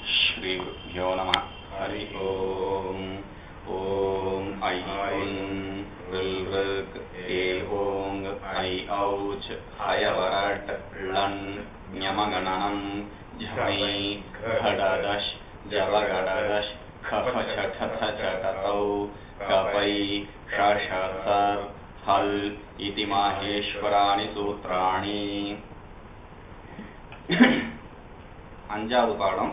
श्रीगुरुभ्यो नमः हरि ओम् ॐ ऐ उन् ऋल् ए ओङ् ऐ औच् हयवरट् ळन् ञमगणनम् झमै घडदश् जवगडदश् खफ छठथ चटतौ कपै षषसर् हल् इति माहेश्वराणि सूत्राणि அஞ்சாவது பாடம்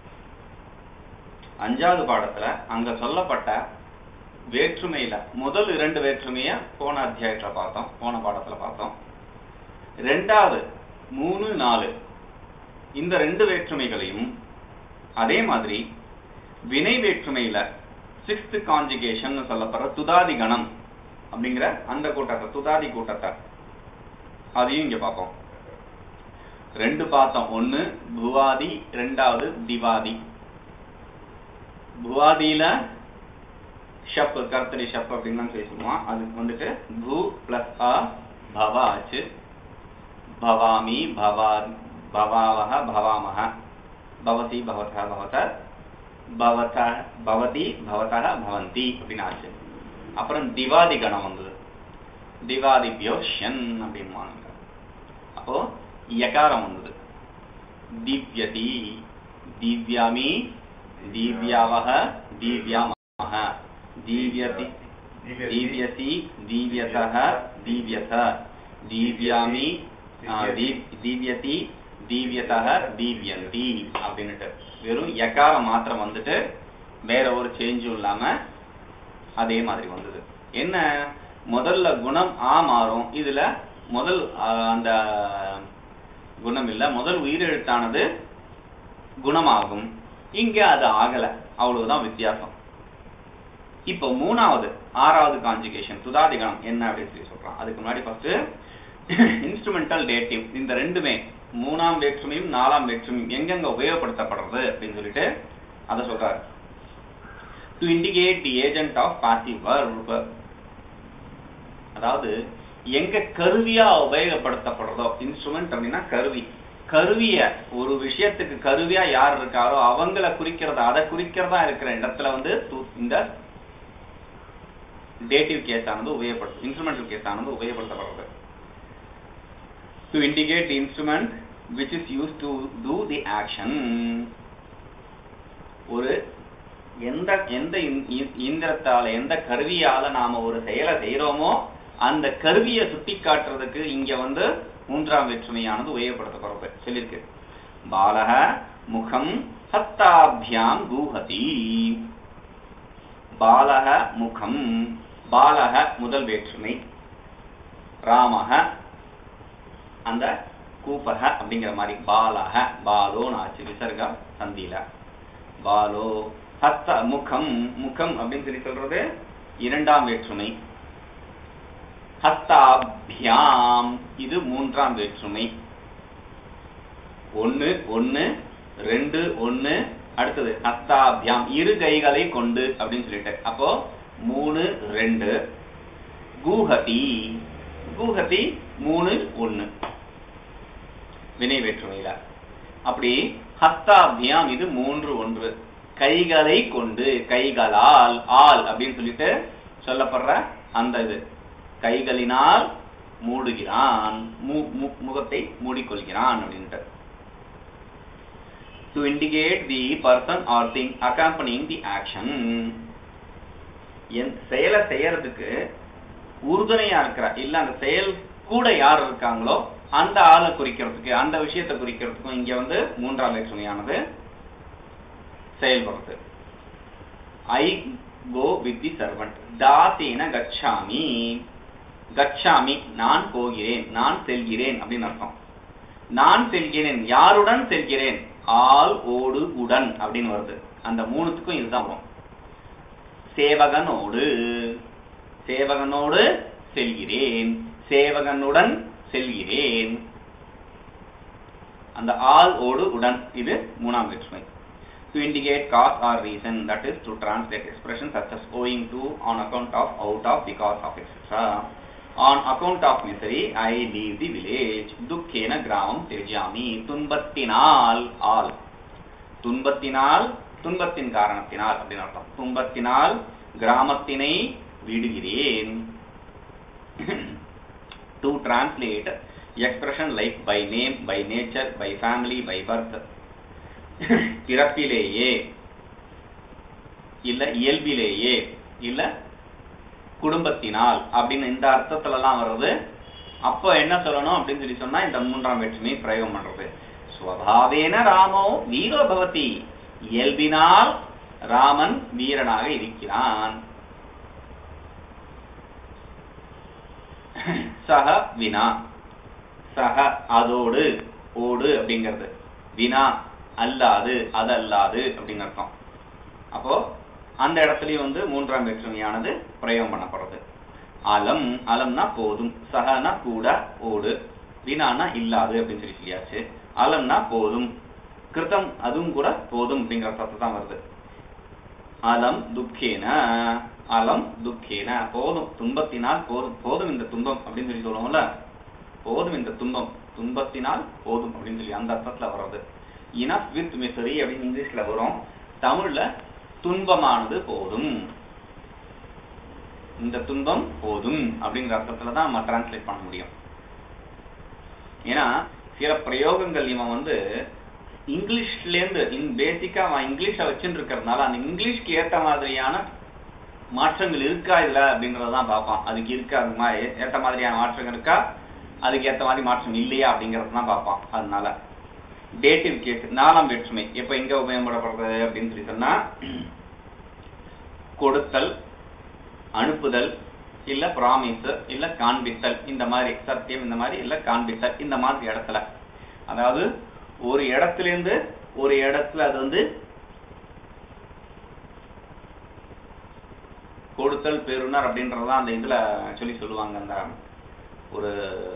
அஞ்சாவது பாடத்துல அங்க சொல்லப்பட்ட வேற்றுமையில முதல் இரண்டு வேற்றுமைய போன அத்தியாயத்துல பார்த்தோம் போன பாடத்துல பார்த்தோம் ரெண்டாவது மூணு நாலு இந்த ரெண்டு வேற்றுமைகளையும் அதே மாதிரி வினை வேற்றுமையில சிக்ஸ்த் கான்ஜுகேஷன் சொல்லப்படுற துதாதி கணம் அப்படிங்கிற அந்த கூட்டத்தை துதாதி கூட்டத்தை அதையும் இங்க பார்ப்போம் ரெண்டு பார்த்தோம் ஒன்னு புவாதி ரெண்டாவது திவாதி புவாதியில ஷப் கர்த்தரி ஷப் அப்படின்னு பேசுவோம் அதுக்கு வந்துட்டு பூ பிளஸ் அ பவ ஆச்சு பவாமி பவா பவாவக பவாமக பவதி பவத பவத பவத பவதி பவதக பவந்தி அப்படின்னு ஆச்சு அப்புறம் திவாதி கணம் வந்தது திவாதிபியோ ஷன் அப்படின்னு அப்போ யகாரம் வந்தது திவ்யதி திவ்யாமி திவ்யாவக திவ்யாமக திவ்யதி திவ்யசி திவ்யதः திவ்யத திவ்யாமி திவ்யதி திவ்யதः திவ்யந்தி அப்படின்னுட்டு வெறும் யகாரம் மாத்திரம் வந்துட்டு வேற ஒரு சேஞ்சும் இல்லாம அதே மாதிரி வந்தது என்ன முதல்ல குணம் ஆ மாறும் இதுல முதல் அந்த குணம் இல்ல முதல் உயிரெழுத்தானது குணமாகும் இங்க அது ஆகல அவ்வளவுதான் வித்தியாசம் இப்போ மூணாவது ஆறாவது கான்ஜுகேஷன் துதாதிகணம் என்ன அப்படின்னு சொல்லி சொல்றான் அதுக்கு முன்னாடி ஃபர்ஸ்ட் இன்ஸ்ட்ருமெண்டல் டேட்டிவ் இந்த ரெண்டுமே மூணாம் வேற்றுமையும் நாலாம் வேற்றுமையும் எங்கெங்க உபயோகப்படுத்தப்படுறது அப்படின்னு சொல்லிட்டு அதை சொல்றாரு to indicate the agent of passive verb அதாவது எங்க கருவியா உபயோகப்படுத்தப்படுறதோ இன்ஸ்ட்ருமெண்ட் அப்படின்னா கருவி கருவிய ஒரு விஷயத்துக்கு கருவியா யார் இருக்காரோ அவங்கள குறிக்கிறதா அதை குறிக்கிறதா இருக்கிற இடத்துல வந்து இந்த டேட்டிவ் கேஸ் ஆனது உபயோகப்படுத்து இன்ஸ்ட்ருமெண்டல் கேஸ் ஆனது உபயோகப்படுத்தப்படுறது to indicate the instrument which is use to do the action ஒரு எந்த எந்த இயந்திரத்தால எந்த கருவியால நாம ஒரு செயலை செய்யறோமோ அந்த கருவியை சுட்டி காட்டுறதுக்கு இங்க வந்து மூன்றாம் வேற்றுமையானது உபயோகப்படுத்தப்படுறது சொல்லியிருக்கு பாலக முகம் ஹத்தாபியாம் கூஹதி பாலக முகம் பாலக முதல் வேற்றுமை ராமக அந்த கூபக அப்படிங்கிற மாதிரி பாலக பாலோன்னு ஆச்சு விசர்கா சந்தியில பாலோ ஹத்த முகம் முகம் அப்படின்னு சொல்லி சொல்றது இரண்டாம் வேற்றுமை ஹத்தாபியாம் இது மூன்றாம் வேற்றுமை ஒன்னு ஒன்னு ரெண்டு ஒன்னு அடுத்தது ஹஸ்தாபியாம் இரு கைகளை கொண்டு அப்படின்னு சொல்லிட்டு அப்போ மூணு ரெண்டு கூஹதி கூஹதி மூணு ஒன்னு வினை வேற்றுமையில அப்படி ஹஸ்தாபியாம் இது மூன்று ஒன்று கைகளை கொண்டு கைகளால் ஆல் அப்படின்னு சொல்லிட்டு சொல்லப்படுற அந்த இது கைகளினால் மூடுகிறான் முகத்தை மூடிக்கொள்கிறான் அப்படின்ட்டு to indicate the person or thing accompanying the action என் செயலை செய்யறதுக்கு உறுதுணையா இருக்கிற இல்ல அந்த செயல் கூட யார் இருக்காங்களோ அந்த ஆளை குறிக்கிறதுக்கு அந்த விஷயத்தை குறிக்கிறதுக்கும் இங்க வந்து மூன்றாம் வேற்றுமையானது செயல்படுறது ஐ கோ வித் தி சர்வன்ட் தாசேன கச்சாமி கச்சாமி நான் போகிறேன் நான் செல்கிறேன் அப்படின்னு அர்த்தம் நான் செல்கிறேன் யாருடன் செல்கிறேன் ஆள் ஓடு உடன் அப்படின்னு வருது அந்த மூணுத்துக்கும் இதுதான் வரும் சேவகனோடு சேவகனோடு செல்கிறேன் சேவகனுடன் செல்கிறேன் அந்த ஆள் ஓடு உடன் இது மூணாம் வேற்றுமை to indicate cause or reason that is to translate expressions such as owing to on account of out of because of etc on account of misery i leave the village dukkena gramam tirjami துன்பத்தினால் ஆல் துன்பத்தினால் துன்பத்தின் காரணத்தினால் அப்படின்னு அர்த்தம் துன்பத்தினால் கிராமத்தினை விடுகிறேன் to translate expression like by name by nature by family by birth பிறப்பிலேயே இல்ல இயல்பிலேயே இல்ல குடும்பத்தினால் அப்படின்னு இந்த அர்த்தத்துலலாம் வர்றது அப்போ என்ன சொல்லணும் அப்படின்னு சொல்லி சொன்னா இந்த மூன்றாம் வேற்றுமையை பிரயோகம் பண்றது ஸ்வபாவேன ராமோ வீரோ பவதி இயல்பினால் ராமன் வீரனாக இருக்கிறான் சக வினா சக அதோடு ஓடு அப்படிங்கிறது வினா அல்லாது அதல்லாது அப்படின்னு அர்த்தம் அப்போ அந்த இடத்துலயும் வந்து மூன்றாம் வேற்றுமையானது பிரயோகம் பண்ணப்படுறது அலம் அலம்னா போதும் சகனா கூட ஓடு வினானா இல்லாது அப்படின்னு சொல்லி சொல்லியாச்சு அலம்னா போதும் கிருத்தம் அதுவும் கூட போதும் அப்படிங்கிற அர்த்தத்தை தான் வருது அலம் துக்கேன அலம் துக்கேன போதும் துன்பத்தினால் போதும் போதும் இந்த துன்பம் அப்படின்னு சொல்லி சொல்லுவோம்ல போதும் இந்த துன்பம் துன்பத்தினால் போதும் அப்படின்னு சொல்லி அந்த அர்த்தத்துல வர்றது இனஃப் வித் மிசரி அப்படின்னு இங்கிலீஷ்ல வரும் தமிழ்ல துன்பமானது போதும் இந்த துன்பம் போதும் அப்படிங்கிற அர்த்தத்துல தான் நம்ம டிரான்ஸ்லேட் பண்ண முடியும் ஏன்னா சில பிரயோகங்கள் இவன் வந்து இங்கிலீஷ்லேருந்து இன் பேசிக்கா அவன் இங்கிலீஷை வச்சுட்டு இருக்கிறதுனால அந்த இங்கிலீஷ்க்கு ஏத்த மாதிரியான மாற்றங்கள் இருக்கா இதுல அப்படிங்கறதான் பார்ப்பான் அதுக்கு இருக்கா அது மாதிரி ஏத்த மாதிரியான மாற்றங்கள் இருக்கா அதுக்கு ஏத்த மாதிரி மாற்றம் இல்லையா அப்படிங்கறது தான் பார்ப்பான் அதனால டேட்டிவ் கேஸ் நாலாம் வேற்றுமை எப்ப எங்க உபயோகப்படப்படுறது அப்படின்னு சொல்லி சொன்னா கொடுத்தல் அனுப்புதல் இல்ல ப்ராமிஸ் இல்ல காண்பித்தல் இந்த மாதிரி சத்தியம் இந்த மாதிரி இல்ல காண்பித்தல் இந்த மாதிரி இடத்துல அதாவது ஒரு இடத்துல இருந்து ஒரு இடத்துல அது வந்து கொடுத்தல் பெறுநர் அப்படின்றதான் அந்த இதுல சொல்லி சொல்லுவாங்க அந்த ஒரு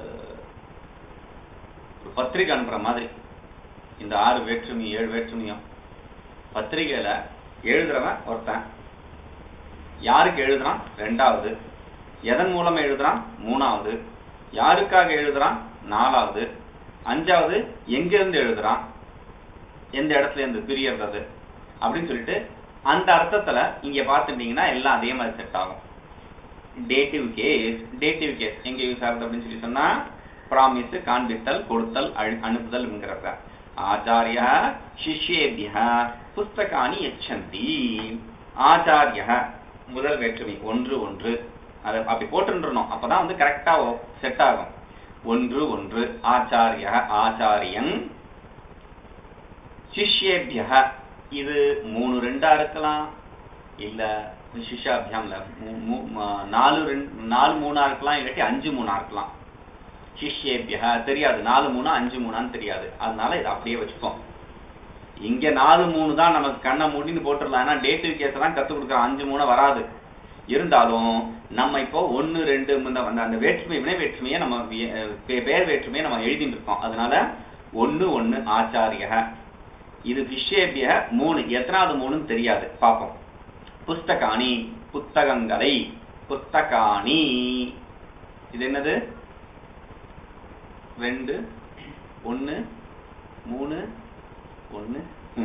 ஒரு பத்திரிகை அனுப்புற மாதிரி இந்த ஆறு வேற்றுமை ஏழு வேற்றுமையும் பத்திரிகையில எழுதுறவன் ஒருத்தன் யாருக்கு எழுதுறான் ரெண்டாவது எதன் மூலம் எழுதுறான் மூணாவது யாருக்காக எழுதுறான் நாலாவது அஞ்சாவது எங்க இருந்து எழுதுறான் எந்த இடத்துல இருந்து பிரியறது அப்படின்னு சொல்லிட்டு அந்த அர்த்தத்துல இங்க பார்த்துட்டீங்கன்னா எல்லாம் அதே மாதிரி செட் ஆகும் டேட்டிவ் கேஸ் டேட்டிவ் கேஸ் எங்க யூஸ் ஆகுது அப்படின்னு சொல்லி சொன்னா ப்ராமிஸ் காண்பித்தல் கொடுத்தல் அழு- அனுப்புதல்ங்கிறத ஆச்சாரிய சிஷ்யேபிய புஸ்தகானி யச்சந்தி ஆச்சாரிய முதல் வேற்றுமை ஒன்று ஒன்று அதை அப்படி போட்டுருணும் அப்பதான் வந்து கரெக்டா செட் ஆகும் ஒன்று ஒன்று ஆச்சாரிய ஆச்சாரியன் சிஷ்யேபிய இது மூணு ரெண்டா இருக்கலாம் இல்ல சிஷ்யாபியாம்ல மூ- மூ- ம- நாலு ரெண்டு நாலு மூணா இருக்கலாம் இல்லாட்டி அஞ்சு மூணா இருக்கலாம் சிஷ்யேபிய தெரியாது நாலு மூணா அஞ்சு மூணான்னு தெரியாது அதனால இதை அப்படியே வச்சுப்போம் இங்க நாலு மூணு தான் நமக்கு கண்ணை மூடின்னு போட்டுடலாம் ஏன்னா டேட்டிவ் கேஸ் தான் கத்து கொடுக்குறோம் அஞ்சு மூணு வராது இருந்தாலும் நம்ம இப்போ ஒன்னு ரெண்டு இந்த அந்த அந்த வேற்றுமை வினை வேற்றுமையை நம்ம வி- பே- பேர் வேற்றுமையை நம்ம எழுதிட்டு இருக்கோம் அதனால ஒன்னு ஒன்னு ஆச்சாரிய இது விஷேபிய மூணு எத்தனாவது மூணுன்னு தெரியாது பார்ப்போம் புஸ்தகாணி புத்தகங்களை புஸ்தகாணி இது என்னது ரெண்டு ஒன்னு மூணு ஒன்னு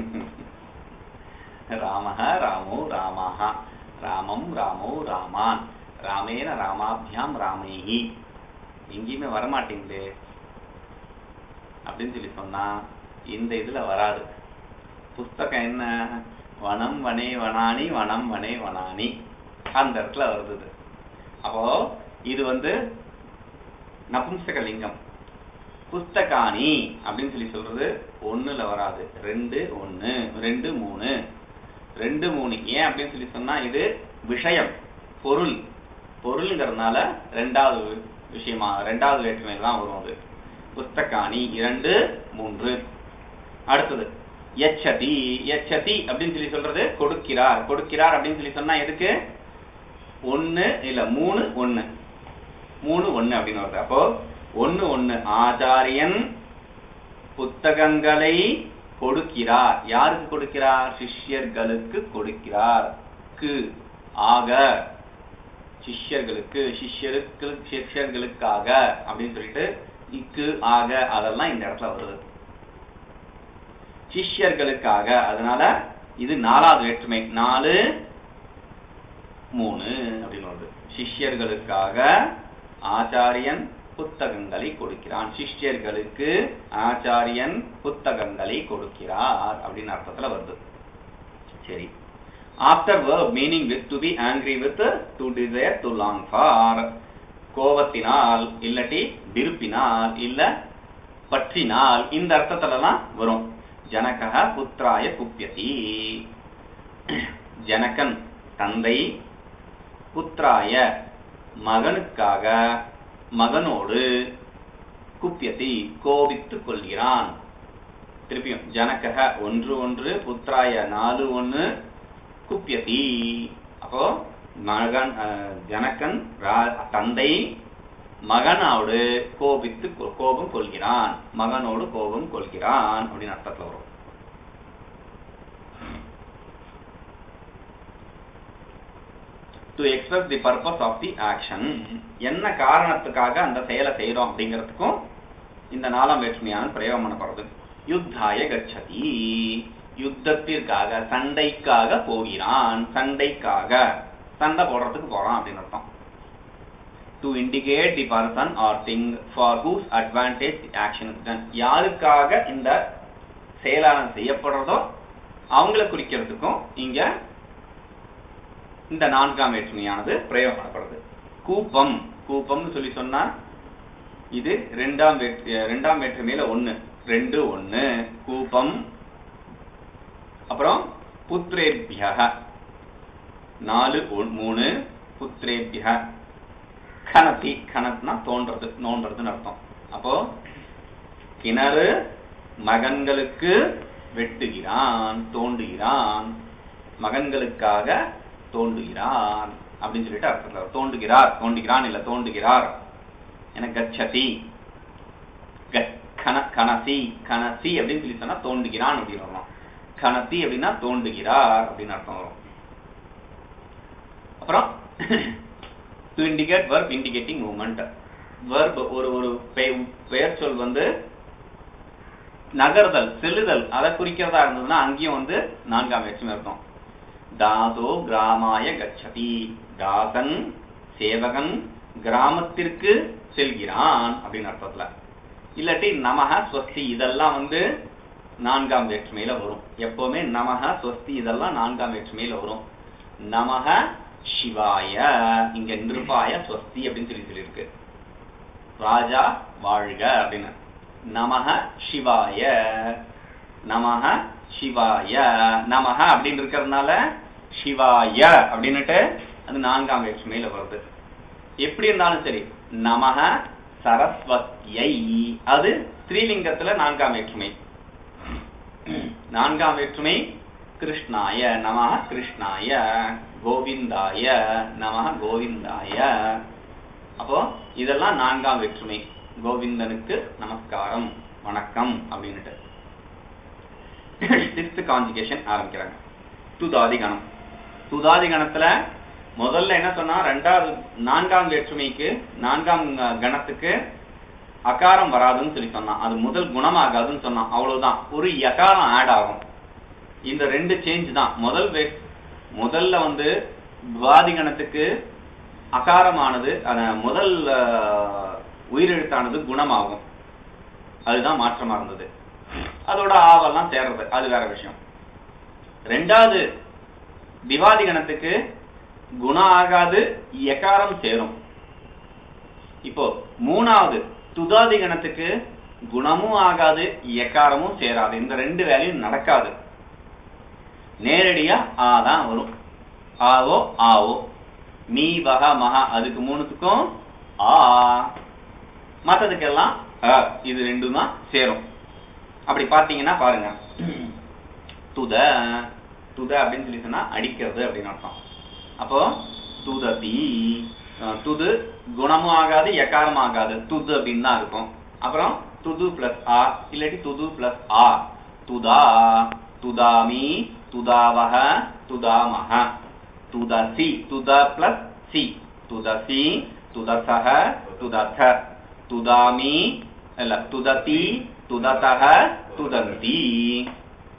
ராமः ராமோ ராமாः ராமம் ராமோ ராமான் ராமேன ராமாபியாம் ராமைஹி எங்கேயுமே வரமாட்டேங்குது அப்படின்னு சொல்லி சொன்னா இந்த இதுல வராது புஸ்தகம் என்ன வனம் வனே வனானி வனம் வனே வனானி அந்த இடத்துல வருது இது. அப்போ இது வந்து நபும்சக லிங்கம் புஸ்தகாணி அப்படின்னு சொல்லி சொல்றது ஒண்ணுல வராது ரெண்டு ஒண்ணு ரெண்டு மூணு ரெண்டு மூணு ஏன் அப்படின்னு சொல்லி சொன்னா இது விஷயம் பொருள் பொருள்ங்கிறதுனால ரெண்டாவது விஷயமா ரெண்டாவது வேற்றுமையில தான் வரும் அது புஸ்தகாணி இரண்டு மூன்று அடுத்தது எச்சதி எச்சதி அப்படின்னு சொல்லி சொல்றது கொடுக்கிறார் கொடுக்கிறார் அப்படின்னு சொல்லி சொன்னா எதுக்கு ஒண்ணு இல்ல மூணு ஒண்ணு மூணு ஒண்ணு அப்படின்னு வருது அப்போ ஒண்ணு ஒண்ணு ஆச்சாரியன் புத்தகங்களை கொடுக்கிறார் யாருக்கு கொடுக்கிறார் சிஷ்யர்களுக்கு கொடுக்கிறார் க்கு ஆக சிஷ்யர்களுக்கு சிஷ்யருக்கு சிஷ்யர்களுக்காக அப்படின்னு சொல்லிட்டு இக்கு ஆக அதெல்லாம் இந்த இடத்துல வருது சிஷ்யர்களுக்காக அதனால இது நாலாவது வேற்றுமை நாலு மூணு அப்படின்னு வருது சிஷ்யர்களுக்காக ஆச்சாரியன் புத்தகங்களை கொடுக்கிறான் சிஷ்யர்களுக்கு ஆச்சாரியன் புத்தகங்களை கொடுக்கிறார் அப்படின்னு அர்த்தத்துல வருது சரி after verb meaning with to be angry with to desire to long for கோபத்தினால் இல்லாட்டி விருப்பினால் இல்ல பற்றினால் இந்த அர்த்தத்துலலாம் வரும் ஜனகः புத்திராய குப்பியதி ஜனகன் தந்தை புத்திராய மகனுக்காக மகனோடு குப்பியதி கோபித்துக் கொள்கிறான் திருப்பியும் ஜனகக ஒன்று ஒன்று புத்திராய நாலு ஒன்று குப்பியதி அப்போ மகன் அஹ், ஜனகன் ரா- தந்தை மகனோடு கோபித்து கொ- கோபம் கொள்கிறான் மகனோடு கோபம் கொள்கிறான் அப்படின்னு அர்த்தத்துல வரும் to express the purpose of the action என்ன காரணத்துக்காக அந்த செயலை செய்யறோம் அப்படிங்கிறதுக்கும் இந்த நாலாம் வேற்றுமையான பிரயோகம் பண்ணப்படுறது யுத்தாய கச்சதி யுத்தத்திற்காக சண்டைக்காக போகிறான் சண்டைக்காக சண்டை போடுறதுக்கு போறான் அப்படின்னு அர்த்தம் to indicate the person or thing for whose advantage action is done யாருக்காக இந்த செயலாளர் செய்யப்படுறதோ அவங்கள குறிக்கிறதுக்கும் இங்க இந்த நான்காம் வேற்றுமையானது பிரயோகப்படுறது கூப்பம் கூப்பம்னு சொல்லி சொன்னா இது ரெண்டாம் வேற்று ரெண்டாம் வேற்றுமையில ஒண்ணு ரெண்டு ஒண்ணு கூப்பம் அப்புறம் புத்ரேபிய நாலு ஒன்- மூணு புத்ரேபிய கனத்தி கனத்னா தோன்றது நோன்றதுன்னு அர்த்தம் அப்போ கிணறு மகன்களுக்கு வெட்டுகிறான் தோண்டுகிறான் மகன்களுக்காக தோண்டுகிறான் அப்படின்னு சொல்லிட்டு அர்த்தத்துல வரும். தோண்டுகிறார் தோண்டுகிறான் இல்ல தோண்டுகிறார் என கச்சதி க- கன கனசி கனசி அப்படின்னு சொல்லி சொன்னா தோண்டுகிறான் அப்படின்னு வரணும் கனசி அப்படின்னா தோண்டுகிறார் அப்படின்னு அர்த்தம் வரும் அப்புறம் to indicate verb indicating movement verb ஒரு ஒரு பெ- பெயர் சொல் வந்து நகர்தல் செல்லுதல் அதை குறிக்கிறதா இருந்ததுன்னா அங்கேயும் வந்து நான்காம் வேற்றுமை அர்த்தம் தாசோ கிராமாய கச்சதி தாசன் சேவகன் கிராமத்திற்கு செல்கிறான் அப்படின்னு அர்த்தத்துல இல்லாட்டி நமக ஸ்வஸ்தி இதெல்லாம் வந்து நான்காம் வேற்றுமையில வரும் எப்பவுமே நமக ஸ்வஸ்தி இதெல்லாம் நான்காம் வேற்றுமையில வரும் நமக சிவாய இங்க நிருபாய ஸ்வஸ்தி அப்படின்னு சொல்லி சொல்லியிருக்கு ராஜா வாழ்க அப்படின்னு நமக சிவாய நமக சிவாய நமக அப்படின்னு இருக்கிறதுனால சிவாய அப்படின்னுட்டு அது நான்காம் வேற்றுமையில வருது எப்படி இருந்தாலும் சரி நமக சரஸ்வத்யை அது ஸ்ரீலிங்கத்துல நான்காம் வேற்றுமை நான்காம் வேற்றுமை கிருஷ்ணாய நம கிருஷ்ணாய கோவிந்தாய நம கோவிந்தாய அப்போ இதெல்லாம் நான்காம் வேற்றுமை கோவிந்தனுக்கு நமஸ்காரம் வணக்கம் அப்படின்னுட்டு சிக்ஸ்த் கான்ஜுகேஷன் ஆரம்பிக்கிறாங்க துதாதி கணம் துதாதி கணத்துல முதல்ல என்ன சொன்னா ரெண்டாவது நான்காம் வேற்றுமைக்கு நான்காம் அஹ், கணத்துக்கு அகாரம் வராதுன்னு சொல்லி சொன்னான் அது முதல் குணமாகாதுன்னு சொன்னான் அவ்வளவுதான் ஒரு யகாரம் ஆட் ஆகும் இந்த ரெண்டு சேஞ்ச் தான் முதல் வே முதல்ல வந்து துவாதி கணத்துக்கு அகாரமானது அஹ், முதல் அஹ், உயிரெழுத்தானது குணமாகும் அதுதான் மாற்றமா இருந்தது அதோட ஆவெல்லாம் சேர்றது அது வேற விஷயம் ரெண்டாவது திவாதி கணத்துக்கு குணம் ஆகாது எகாரம் சேரும் இப்போ மூணாவது துதாதி கணத்துக்கு குணமும் ஆகாது எக்காரமும் சேராது இந்த ரெண்டு வேலையும் நடக்காது நேரடியா ஆ தான் வரும் ஆவோ ஆவோ மீ வக மகா அதுக்கு மூணுத்துக்கும் ஆ மற்றதுக்கெல்லாம் அ இது ரெண்டும் தான் சேரும் அப்படி பார்த்தீங்கன்னா பாருங்க துத துத அப்படின்னு சொல்லி சொன்னா அடிக்கிறது அப்படின்னு அர்த்தம் அப்போ துததி அஹ், துது குணமும் ஆகாது எக்காரமும் ஆகாது துது அப்படின்னு தான் இருக்கும் அப்புறம் துது பிளஸ் ஆ இல்லாட்டி துது பிளஸ் ஆ துதா துதாமி துதாவக துதாமக துதசி துத பிளஸ் சி துதசி துதசக துதத துதாமி இல்ல துததி துததக துதந்தி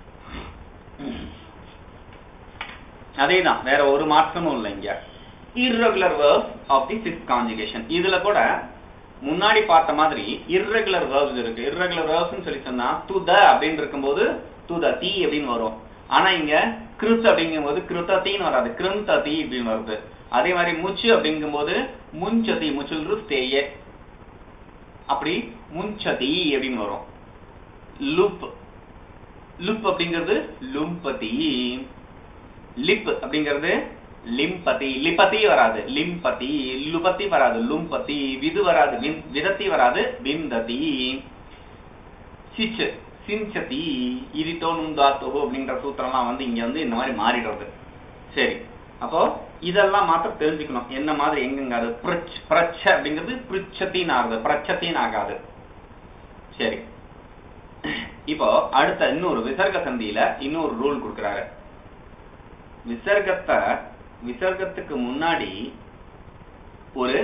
அதே தான் வேற ஒரு மாற்றமும் இல்லை இங்க irregular verbs of the fifth conjugation இதுல கூட முன்னாடி பார்த்த மாதிரி irregular verbs இருக்கு irregular verbs சொல்லி சொன்னா டு த அப்படின்னு இருக்கும்போது டு த தி அப்படின்னு வரும் ஆனா இங்க கிருத் அப்படிங்கும்போது கிருத்தத்தின்னு வராது கிருந்ததி அப்படின்னு வருது அதே மாதிரி முச்சு அப்படிங்கும்போது முஞ்சதி முச்சுல் ஸ்தேயே அப்படி முஞ்சதி அப்படின்னு வரும் லுப் லுப் அப்படிங்கிறது லும்பதி லிப் அப்படிங்கிறது லிம்பதி லிபதி வராது லிம்பதி லுபதி வராது லும்பதி விது வராது வின்- விதத்தி வராது விந்ததி சிச்சு சிஞ்சதி இரித்தோ நுந்தாத்தோ அப்படின்ற சூத்திரம்லாம் வந்து இங்க வந்து இந்த மாதிரி மாறிடுறது சரி அப்போ இதெல்லாம் மாத்திரம் தெரிஞ்சுக்கணும் என்ன மாதிரி எங்கெங்க அது பிரச் பிரச்ச அப்படிங்கிறது பிரிச்சத்தின் ஆகுது பிரச்சத்தின் ஆகாது சரி இப்போ அடுத்த இன்னொரு விசர்க சந்தியில இன்னொரு ரூல் கொடுக்குறாரு விசர்க்கத்தை விசர்க்கத்துக்கு முன்னாடி ஒரு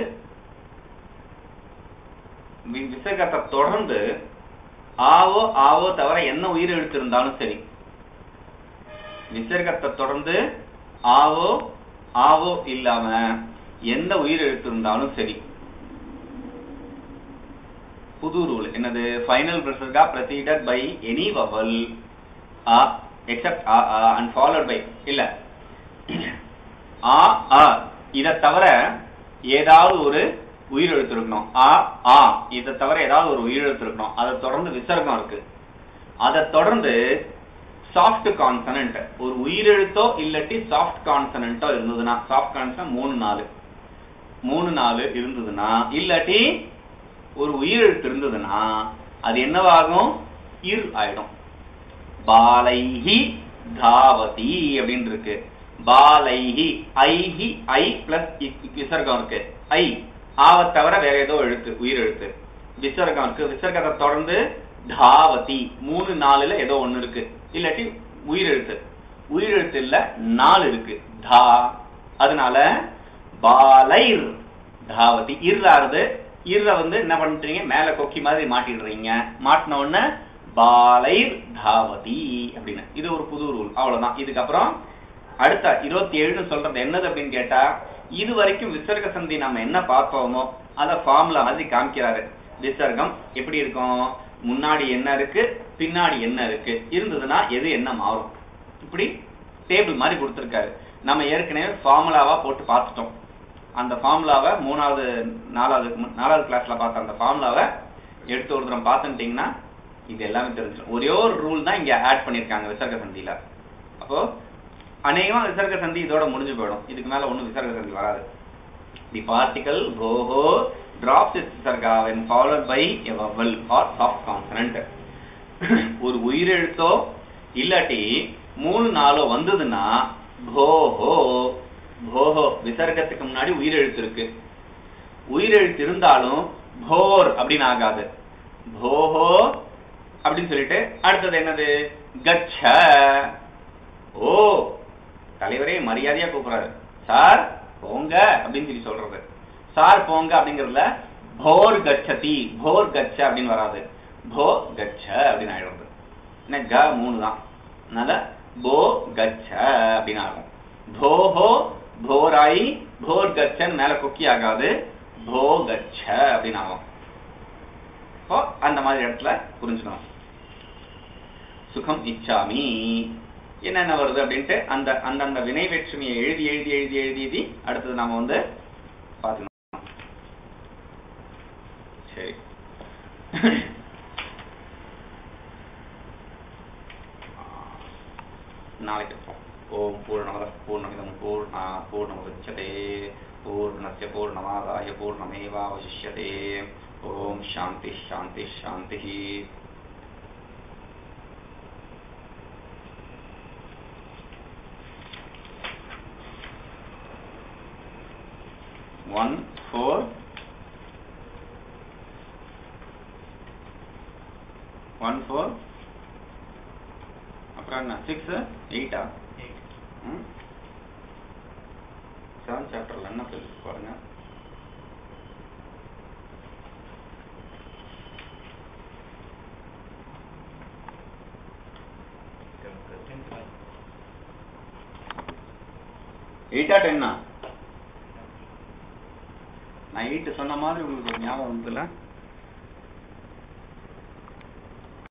வி- விசர்க்கத்தை தொடர்ந்து ஆவோ ஆவோ தவிர என்ன உயிர் எழுத்து இருந்தாலும் சரி விசர்க்கத்தை தொடர்ந்து ஆவோ ஆவோ இல்லாம எந்த உயிர் எழுத்து இருந்தாலும் சரி புது ரூல் என்னது final visarga preceded by any vowel ஆ எக்ஸப்ட் ஆ ஆ அண்ட் ஃபாலோட் பை இல்ல ஆ ஆ இதை தவிர ஏதாவது ஒரு உயிரெழுத்து இருக்கணும் ஆ ஆ இதை தவிர ஏதாவது ஒரு உயிரெழுத்து இருக்கணும் அதை தொடர்ந்து விசர்க்கம் இருக்கு அதை தொடர்ந்து சாஃப்ட் கான்சனன்ட் ஒரு உயிரெழுத்தோ இல்லாட்டி சாஃப்ட் கான்சனன்ட்டோ இருந்ததுன்னா சாஃப்ட் கான்சனன்ட் மூணு நாலு மூணு நாலு இருந்ததுன்னா இல்லாட்டி ஒரு உயிரெழுத்து இருந்ததுன்னா அது என்னவாகும் இர் ஆயிடும் பாலைஹி தாவதி அப்படின்னு இருக்கு பாலைஹி ஐஹி ஐ பிளஸ் விசர்க்கம் இருக்கு ஐ ஆவை தவிர வேற ஏதோ எழுத்து உயிர் எழுத்து விசர்க்கம் இருக்கு விசர்க்கத்தை தொடர்ந்து தாவதி மூணு நாலுல ஏதோ ஒண்ணு இருக்கு இல்லாட்டி உயிர் எழுத்து உயிர் எழுத்து இல்ல நாலு இருக்கு தா அதனால பாலைர் தாவதி இர்றாருது இர்ற வந்து என்ன பண்றீங்க மேல கொக்கி மாதிரி மாட்டிடுறீங்க மாட்டின உடனே பாலைர் தாவதி அப்படின்னு இது ஒரு புது ரூல் அவ்வளவுதான் இதுக்கப்புறம் அடுத்த இருபத்தி ஏழுன்னு சொல்றது என்னது அப்படின்னு கேட்டா இது வரைக்கும் விசர்க சந்தி நம்ம என்ன பார்த்தோமோ அத ஃபார்முலா மாதிரி காமிக்கிறாரு விசர்க்கம் எப்படி இருக்கும் முன்னாடி என்ன இருக்கு பின்னாடி என்ன இருக்கு இருந்ததுன்னா எது என்ன மாறும் இப்படி டேபிள் மாதிரி கொடுத்துருக்காரு நம்ம ஏற்கனவே ஃபார்முலாவா போட்டு பார்த்துட்டோம் அந்த ஃபார்முலாவை மூணாவது நாலாவது நாலாவது கிளாஸ்ல பார்த்த அந்த ஃபார்முலாவை எடுத்து ஒரு தரம் பார்த்துட்டீங்கன்னா இது எல்லாமே தெரிஞ்சிடும் ஒரே ஒரு ரூல் தான் இங்க ஆட் பண்ணிருக்காங்க விசர்க சந்தியில அப்போ அநேகமா விசர்க சந்தி இதோட முடிஞ்சு போயிடும் இதுக்கு மேல ஒண்ணும் விசர்க சந்தி வராது தி பார்ட்டிகல் போஹோ drops its visarga when followed by a vowel or soft consonant ஒரு உயிரெழுத்தோ இல்லாட்டி மூணு நாளோ வந்ததுன்னா போஹோ போஹோ விசர்க்கத்துக்கு முன்னாடி உயிரெழுத்து இருக்கு உயிரெழுத்து இருந்தாலும் போர் அப்படின்னு ஆகாது போஹோ அப்படின்னு சொல்லிட்டு அடுத்தது என்னது கச்ச ஓ தலைவரே மரியாதையா கூப்பிடுறாரு சார் போங்க அப்படின்னு சொல்லி சொல்றது சார் போங்க அப்படிங்கறதுல போர் கச்சதி போர் கச்ச அப்படின்னு வராது போ கச்ச அப்படின்னு ஆயிடுறது என்ன க மூணு தான் அதனால போ கச்ச அப்படின்னு ஆகும் போஹோ போராயி போர் கச்சன் மேல கொக்கி ஆகாது போ கச்ச அப்படின்னு ஆகும் இப்போ அந்த மாதிரி இடத்துல புரிஞ்சுக்கணும் சுகம் இச்சாமி என்னென்ன வருது அப்படின்ட்டு அந்த அந்தந்த வினை வேற்றுமையை எழுதி எழுதி எழுதி எழுதி எழுதி அடுத்தது நாம வந்து பார்த்துக்கணும் சரி நாளைக்கு இருப்போம் ஓம் பூர்ணமத பூர்ணமிதம் பூர்ணா பூர்ணமுதச்சதே பூர்ணஸ்ய பூர்ணமாதாய பூர்ணமேவாவசிஷ்யதே ஓம் சாந்தி சாந்தி சாந்தி ஒன் ஃபோர் ஒன் ஃபோர் அப்புறம் என்ன சிக்ஸ் எயிட்டா செவன் சாப்டர்ல என்ன சொல்லி பாருங்க எயிட்டா டென்னா நான் எயிட்டு சொன்ன மாதிரி உங்களுக்கு ஒரு ஞாபகம் வந்துல